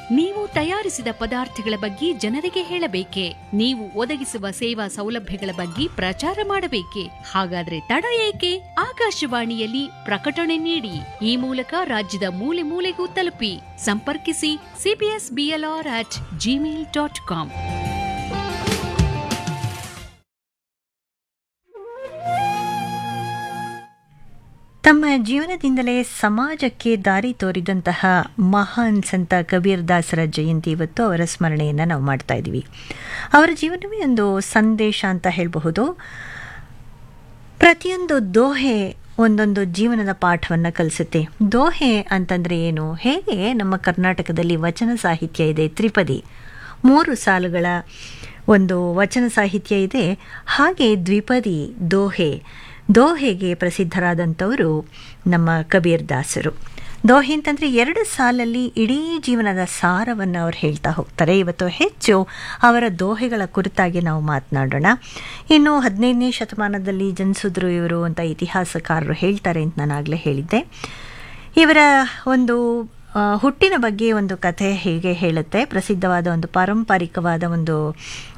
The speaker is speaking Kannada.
ನೀವು ತಯಾರಿಸಿದ ಪದಾರ್ಥಗಳ ಬಗ್ಗೆ ಜನರಿಗೆ ಹೇಳಬೇಕೆ ನೀವು ಒದಗಿಸುವ ಸೇವಾ ಸೌಲಭ್ಯಗಳ ಬಗ್ಗೆ ಪ್ರಚಾರ ಮಾಡಬೇಕೆ ಹಾಗಾದ್ರೆ ತಡ ಏಕೆ ಆಕಾಶವಾಣಿಯಲ್ಲಿ ಪ್ರಕಟಣೆ ನೀಡಿ ಈ ಮೂಲಕ ರಾಜ್ಯದ ಮೂಲೆ ಮೂಲೆಗೂ ತಲುಪಿ ಸಂಪರ್ಕಿಸಿ CBS BLR at Gmail dot com ತಮ್ಮ ಜೀವನದಿಂದಲೇ ಸಮಾಜಕ್ಕೆ ದಾರಿ ತೋರಿದಂತಹ ಮಹಾನ್ ಸಂತ ಕಬೀರ್ ದಾಸರ ಜಯಂತಿ ಇವತ್ತು ಅವರ ಸ್ಮರಣೆಯನ್ನು ನಾವು ಮಾಡ್ತಾ ಇದ್ದೀವಿ ಅವರ ಜೀವನವೇ ಒಂದು ಸಂದೇಶ ಅಂತ ಹೇಳಬಹುದು ಪ್ರತಿಯೊಂದು ದೋಹೆ ಒಂದೊಂದು ಜೀವನದ ಪಾಠವನ್ನು ಕಲಿಸುತ್ತೆ ದೋಹೆ ಅಂತಂದರೆ ಏನು ಹೇಗೆ ನಮ್ಮ ಕರ್ನಾಟಕದಲ್ಲಿ ವಚನ ಸಾಹಿತ್ಯ ಇದೆ ತ್ರಿಪದಿ ಮೂರು ಸಾಲುಗಳ ಒಂದು ವಚನ ಸಾಹಿತ್ಯ ಇದೆ ಹಾಗೆ ದ್ವಿಪದಿ ದೋಹೆ ದೋಹೆಗೆ ಪ್ರಸಿದ್ಧರಾದಂಥವರು ನಮ್ಮ ಕಬೀರ್ ದಾಸರು ದೋಹೆ ಅಂತಂದರೆ ಎರಡು ಸಾಲಲ್ಲಿ ಇಡೀ ಜೀವನದ ಸಾರವನ್ನು ಅವ್ರು ಹೇಳ್ತಾ ಹೋಗ್ತಾರೆ ಇವತ್ತು ಹೆಚ್ಚು ಅವರ ದೋಹೆಗಳ ಕುರಿತಾಗಿ ನಾವು ಮಾತನಾಡೋಣ ಇನ್ನು ಹದಿನೈದನೇ ಶತಮಾನದಲ್ಲಿ ಜನಿಸಿದ್ರು ಇವರು ಅಂತ ಇತಿಹಾಸಕಾರರು ಹೇಳ್ತಾರೆ ಅಂತ ನಾನು ಆಗಲೇ ಹೇಳಿದ್ದೆ ಇವರ ಒಂದು ಆ, ಹುಟ್ಟಿನ ಬಗ್ಗೆ ಒಂದು ಕಥೆ ಹೀಗೆ ಹೇಳುತ್ತೆ ಪ್ರಸಿದ್ಧವಾದ ಒಂದು ಪಾರಂಪರಿಕವಾದ ಒಂದು